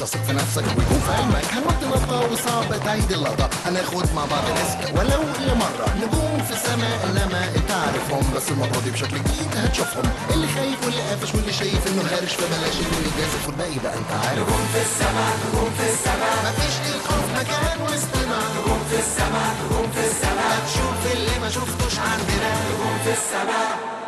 تثق في نفسك ويكون في علمك هنوط نطة وصعب تعيد اللقطة هناخد مع بعض ريسك ولو لمرة نجوم في السماء انما انت عارفهم بس المرة دي بشكل جديد هتشوفهم اللي خايف واللي قافش واللي شايف انه هارش فبلاش اللي جازف والباقي بقى انت عارف نجوم في السماء نجوم في السماء مفيش للخوف مكان واستماع نجوم في السماء نجوم في السماء هتشوف اللي ما شفتوش عندنا نجوم في السماء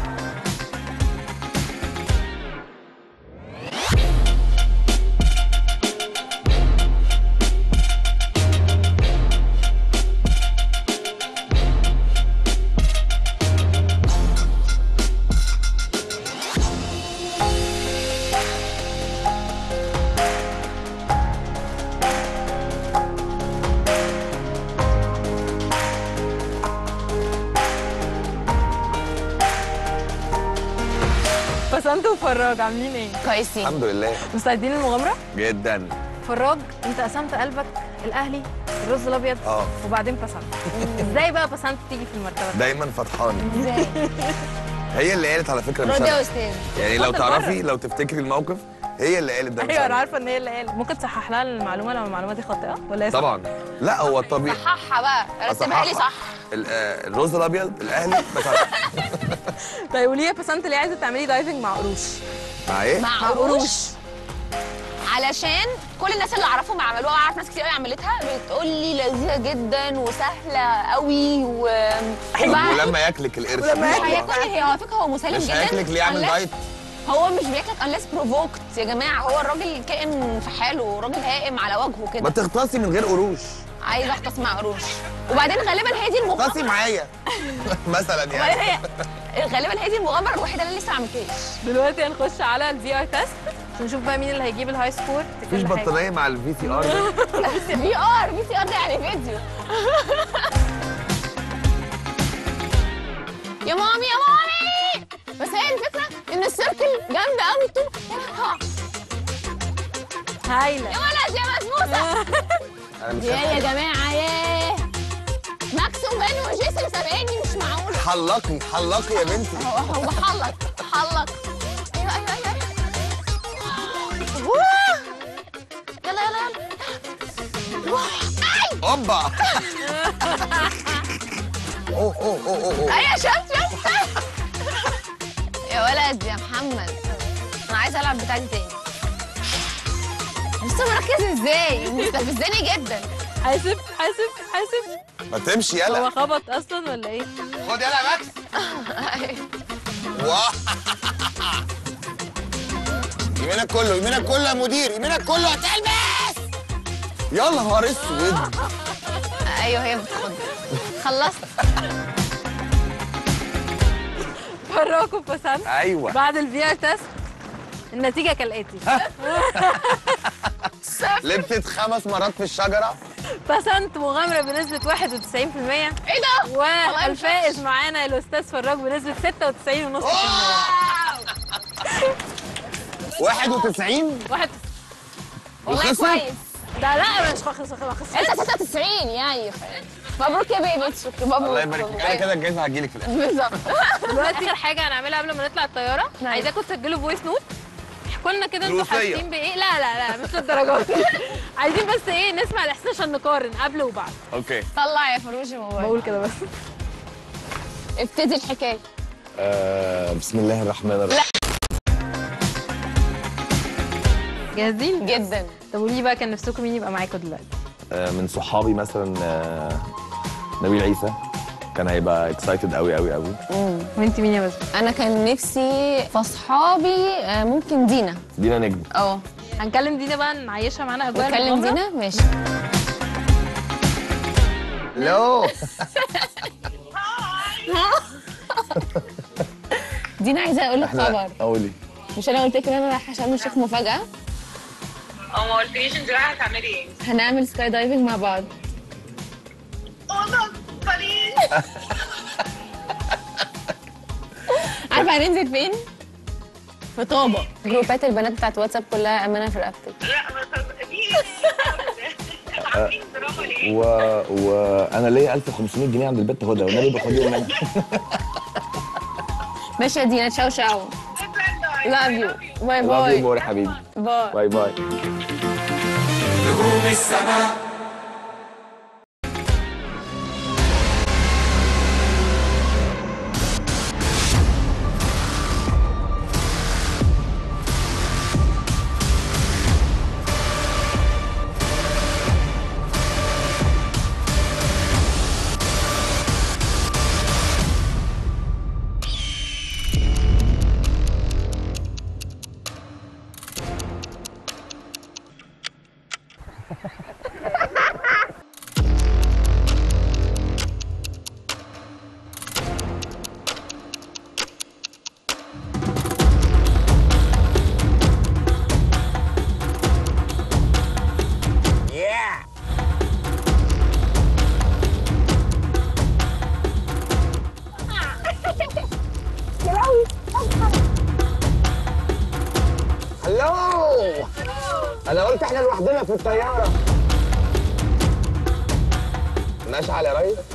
بسنت وفراج عاملين ايه؟ كويسين الحمد لله مستعدين للمغامرة؟ جدا فراج انت قسمت قلبك الاهلي الرز الابيض اه. وبعدين بسنت ازاي بقى بسنت تيجي في المرتبه دي؟ دايما فرحان ازاي هي اللي قالت على فكره مش رد يا انا استاذ يعني لو اتفضل تعرفي بره. لو تفتكري الموقف هي اللي قالت ده مش ايوه انا أنا. عارفه ان هي اللي قالت ممكن تصحح لها المعلومه لو المعلومه دي خاطئه ولا هي صح؟ طبعا لا هو الطبيعي صححها بقى رتبها لي صح ال- آه، الرز الابيض الاهلي بس طيب قولي لي يا بسنت ليه عايزه تعملي دايفنج مع قروش؟ مع ايه؟ مع مع قروش قروش علشان كل الناس اللي اعرفهم عملوها اعرف ناس كتير قوي عملتها بتقول لي لذيذه جدا وسهله قوي و وبعد- ولما ياكلك القرش ولما مش إن شاء الله. هياكل هي على فكره هو مسالم مش جدا هياكلك ليه يعمل unless- دايت هو مش بياكلك unless provoked يا جماعه هو الراجل كائن في حاله راجل هائم على وجهه ما كده تغطسي من غير قروش عايز اغطس مع قروش وبعدين غالبا هي دي المغامره اغطسي معايا مثلا وبعدين يعني هي غالبا هي دي المغامره الوحيده اللي لسه ما عملتهاش دلوقتي هنخش على الفي ار تيست نشوف بقى مين اللي هيجيب الهاي سكور في مفيش كل حاجه بطاريه مع الفي سي ار في ار في سي ار ده يعني فيديو يا مامي يا مامي بس هي الفكره ان السيركل جامده قوي طول هايله يا ولد يا مسموسه انا مش يا يا فاهم. جماعه ياه ماكس وبن وجيسون سابقني مش معقول حلقي حلقي يا بنتي هو هو حلق حلق ايوه ايوه ايوه ايوه واه. يلا يلا يلا واه. اي اوبا اوه اوه اوه اوه أوه. ايوه شفت شفت يا ولد يا محمد انا عايزه العب بتاعتي تاني لسه مركز ازاي مستفزني جدا حاسب حاسب حاسب ما تمشي هو يلا خبط اصلا ولا ايه؟ خد يلا يا ماكس واه. يمينك كله يمينك كله يا مدير يمينك كله هتلبس يا نهار اسود ايوه هي بتخض خلصت فراج وبسنت ايوه بعد الفي ار تيست النتيجه كالاتي لبست خمس مرات في الشجره بسنت مغامره بنسبه 91% ايه ده؟ والله مش والفائز معانا الاستاذ فراج بنسبه 96.5% 91 واحد والله وخسر؟ كويس ده لا مش خسر خسر انت 96 يعني مبروك يا بيبي اتس اوكي مبروك الله يبارك فيك انا كده الجايزه هتجيلك في الاخر بالظبط دلوقتي اخر حاجه هنعملها قبل ما نطلع الطياره نعم. عايزاكم تسجلوا فويس نوت احكوا لنا كده انتوا روسية. حاسين بايه لا لا لا مش للدرجات دي عايزين بس ايه نسمع الاحساس عشان نقارن قبل وبعد اوكي طلع يا فروج الموبايل بقول كده بس ابتدي الحكايه آه بسم الله الرحمن الرحيم جاهزين جدا طب قولي بقى كان نفسكم مين يبقى معاكم دلوقتي آه من صحابي مثلا آه نبيل عيسى كان هيبقى اكسايتد قوي قوي قوي وانت مين يا بس انا كان نفسي في اصحابي آه، ممكن دينا دينا نجم اه هنكلم دينا بقى نعيشها معانا اجواء نتكلم المغامرة. دينا ماشي لو دينا عايزه اقول لك خبر قولي مش انا قلت لك ان انا رايحه شرم الشيخ مفاجاه او ما قلتليش انت رايحه تعملي ايه؟ هنعمل سكاي دايفنج مع بعض والله قليل عارفه هننزل فين في طابه جروبات البنات بتاعت واتساب كلها امانه في رقبتك لا ما تصدقنيش عاملين دراما ليه؟ و... وانا ليا 1500 جنيه عند البيت تاخدها والنبي باخدهم منها ماشي يا دينا تشاو شاو لاف يو باي لاف يو باي مور يا حبيبي باي باي باي نجوم السماء هلو انا قلت احنا لوحدنا في الطياره نشعل يا ريس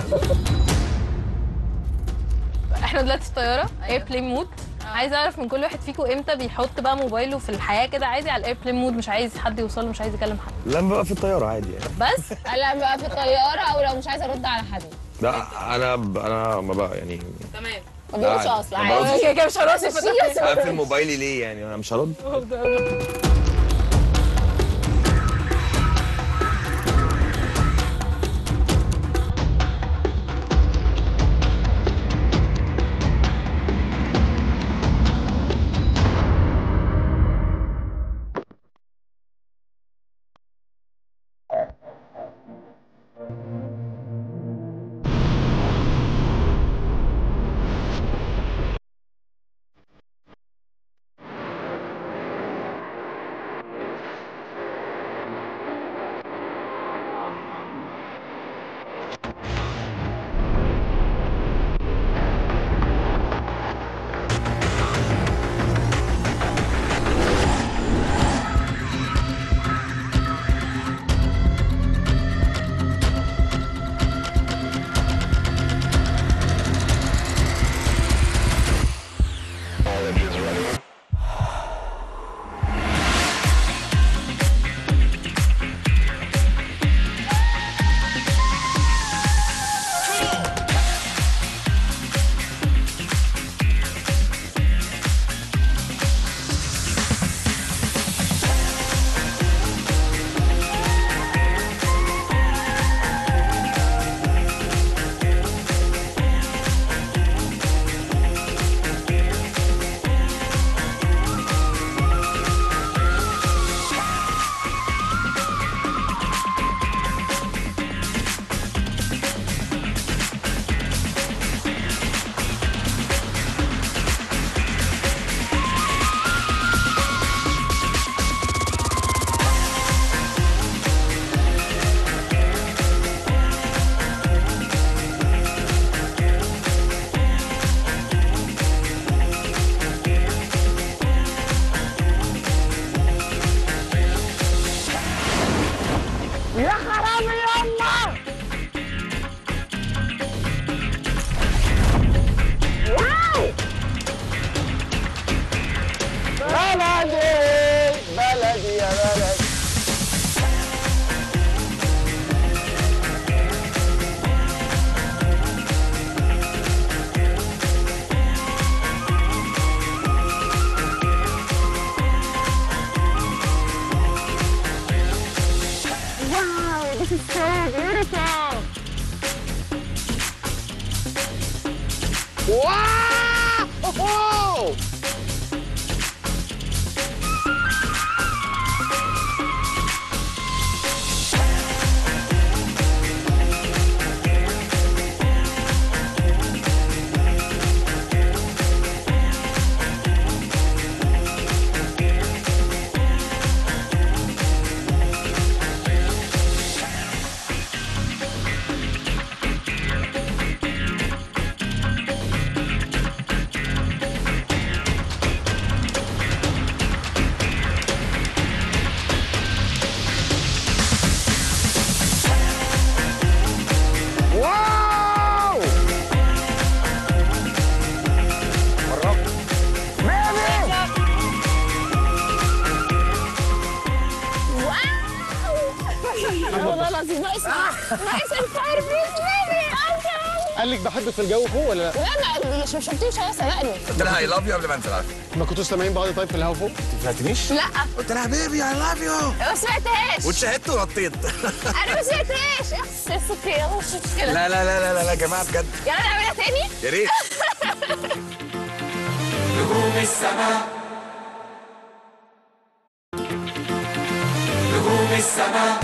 احنا دلوقتي في الطياره ايربلين مود عايزه اعرف من كل واحد فيكم امتى بيحط بقى موبايله في الحياه كده عادي على الايربلين مود مش عايز حد يوصل له مش عايز يكلم حد لما بقى في الطياره عادي يعني بس لا بقى في الطياره او لو مش عايزه ارد على حد لا انا انا ما بقى يعني تمام ما بيقولش لا، اصلا ما بردش. عادي كده كده مش هرد اقفل موبايلي ليه يعني انا مش هرد بلدي بلدي يا بلد واو ناقص الفاير بيس بيبي قال لك بحبك في الجو فوق ولا لا؟ لا ما مش مش شفتيش هو سبقني قلت لها اي لاف يو قبل ما انزل على فكره ما كنتوش سامعين بعض طيب في الهوا فوق؟ ما سمعتنيش لا قلت لها بيبي اي لاف يو ما سمعتهاش واتشهدت ونطيت انا ما سمعتهاش اخس اوكي يلا مش مشكله لا لا لا لا لا يا جماعه بجد يلا نعملها تاني يا ريت نجوم السماء نجوم السماء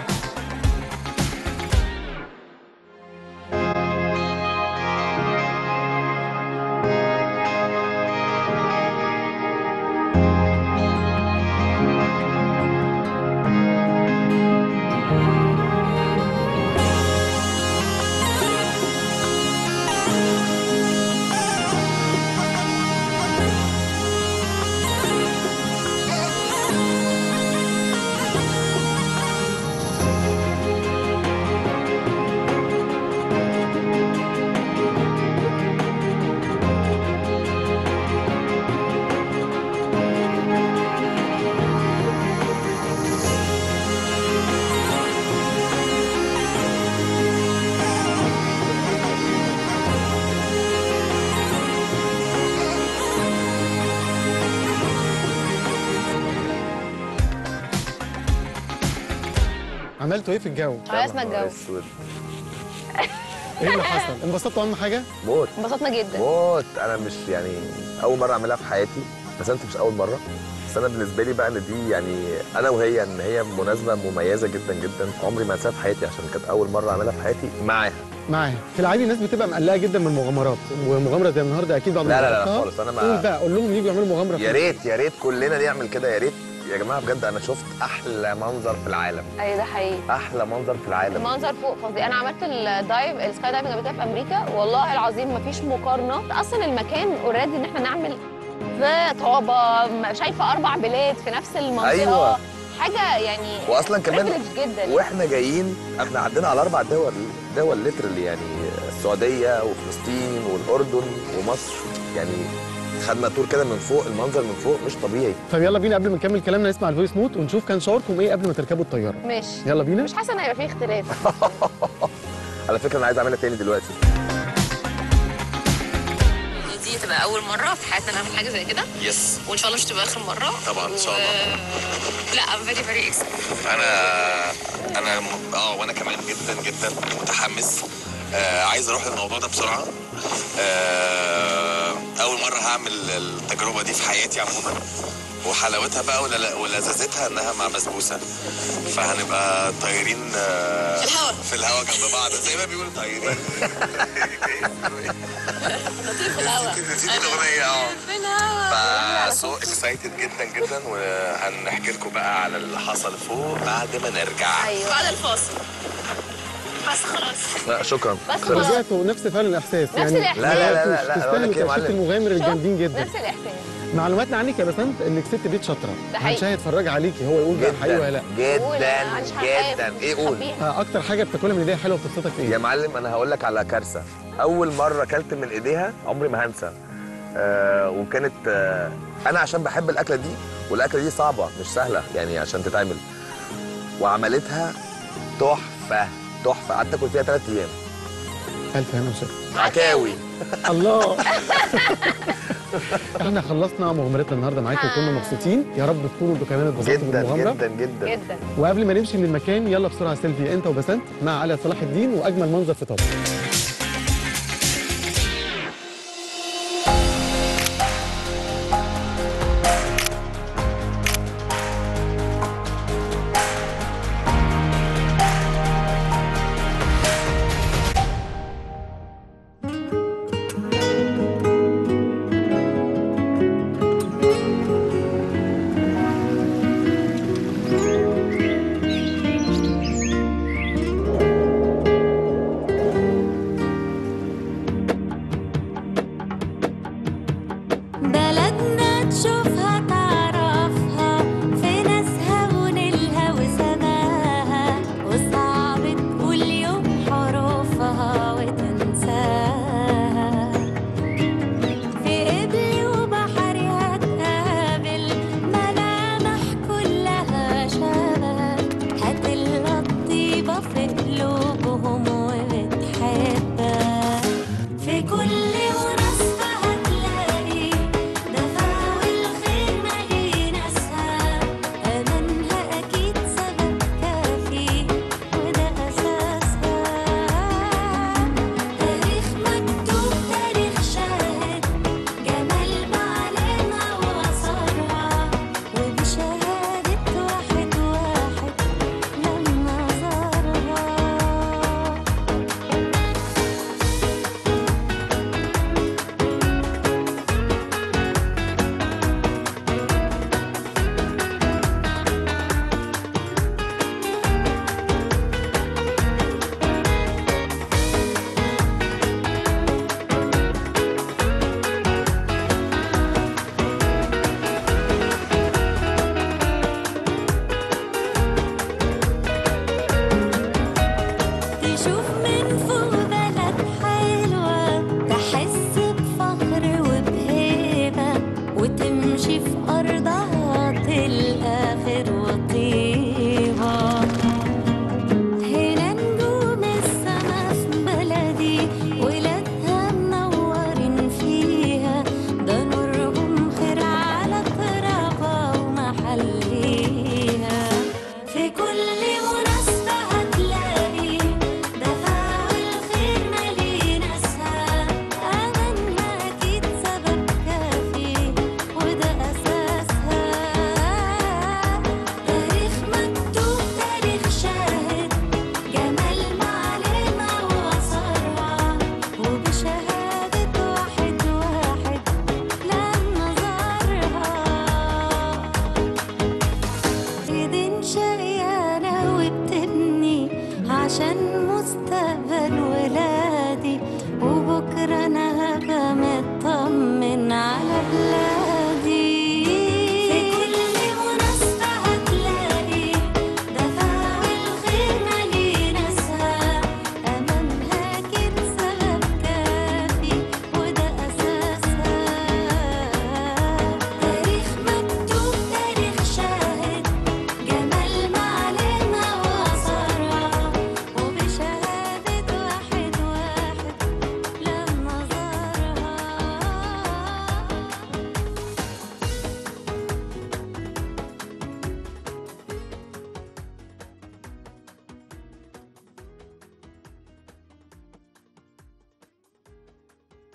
عملتوا ايه في الجو؟ خلصنا الجو اسود ايه اللي حصل؟ انبسطتوا اهم حاجه؟ موت انبسطنا جدا موت انا مش يعني اول مره اعملها في حياتي بس انت مش اول مره بس انا بالنسبه لي بقى ان دي يعني انا وهي ان هي مناسبه مميزه جدا جدا عمري ما انساها في حياتي عشان كانت اول مره اعملها في حياتي معاها معايا في العادي الناس بتبقى مقلقه جدا من المغامرات ومغامره زي النهارده اكيد بعد ما لا لا لا جربتها. خالص، أنا ما- قول بقى قول لهم يجوا يعملوا مغامره يا فيها. ريت يا ريت كلنا نعمل كده يا ريت يا جماعه بجد انا شفت احلى منظر في العالم اي ده حقيقي احلى منظر في العالم المنظر فوق فظيع انا عملت الدايف السكاي دايفنج قبل كده في امريكا والله العظيم مفيش مقارنه اصلا المكان اوريدي ان احنا نعمل في طابه م- شايفه اربع بلاد في نفس المنطقه أيوة. حاجه يعني واصلا كمان privilege جدا واحنا جايين احنا عدينا على اربع دول دول ليترالي يعني السعوديه وفلسطين والاردن ومصر يعني خدنا تور كده من فوق المنظر من فوق مش طبيعي طب يلا بينا قبل ما نكمل كلامنا نسمع الفويس نوت ونشوف كان شعوركم ايه قبل ما تركبوا الطياره ماشي يلا بينا مش حاسه ان هيبقى فيه اختلاف على فكره انا عايز اعملها تاني دلوقتي دي تبقى اول مره في حياتنا نعمل حاجه زي كده يس وان شاء الله مش تبقى اخر مره طبعاً، إن شاء الله. و... لا I'm very very excited انا انا م- اه وانا كمان جدا جدا متحمس آه عايز اروح الموضوع ده بسرعه آه اول مره هعمل التجربه دي في حياتي عموما وحلاوتها بقى ول- ولذاذتها انها مع بسبوسه فهنبقى طايرين آه في الهوا. في الهوا جنب بعض زي ما بيقولوا طايرين لطيف في الهوا نسيت الاغنيه اه في الهوا ف سو اكسايتد جدا جدا وهنحكي لكم بقى على اللي حصل فوق بعد ما نرجع ايوه بعد الفاصل بس خلاص لا شكرا بس خلاص رجعتوا نفس فعلا الاحساس نفس يعني الإحساس. لا لا لا لا لا تستاهلوا أقول لك إيه يا تأشيرة معلم؟ المغامر شوف، الجامدين جدا نفس الاحساس معلوماتنا عنك يا بسنت انك ست بيت شاطره ده حقيقي. هنشاهد اتفرج عليكي هو يقول بقى حقيقي ولا لا قول، جدا أنا مش هخاف، جدا مش ايه قول هخبيها. آه، اكتر حاجه بتاكلها من ايديها حلوه بتبسطك في يا ايه معلم انا هقول لك على كارثه اول مره اكلت من ايديها عمري ما هنسى آه وكانت آه انا عشان بحب الاكله دي والاكله دي صعبه مش سهله يعني عشان تتعمل وعملتها تحفه تحفه قعدت اكل فيها ثلاث ايام الف هنا وشكرا عكاوي الله احنا خلصنا مغامرتنا النهارده معاكم وكنا مبسوطين يا رب تكونوا انتوا كمان اتبسطتوا جدا بالمغامره جدا جدا جدا وقبل ما نمشي من المكان يلا بسرعه سيلفي انت وبسنت مع علي صلاح الدين واجمل منظر في طابا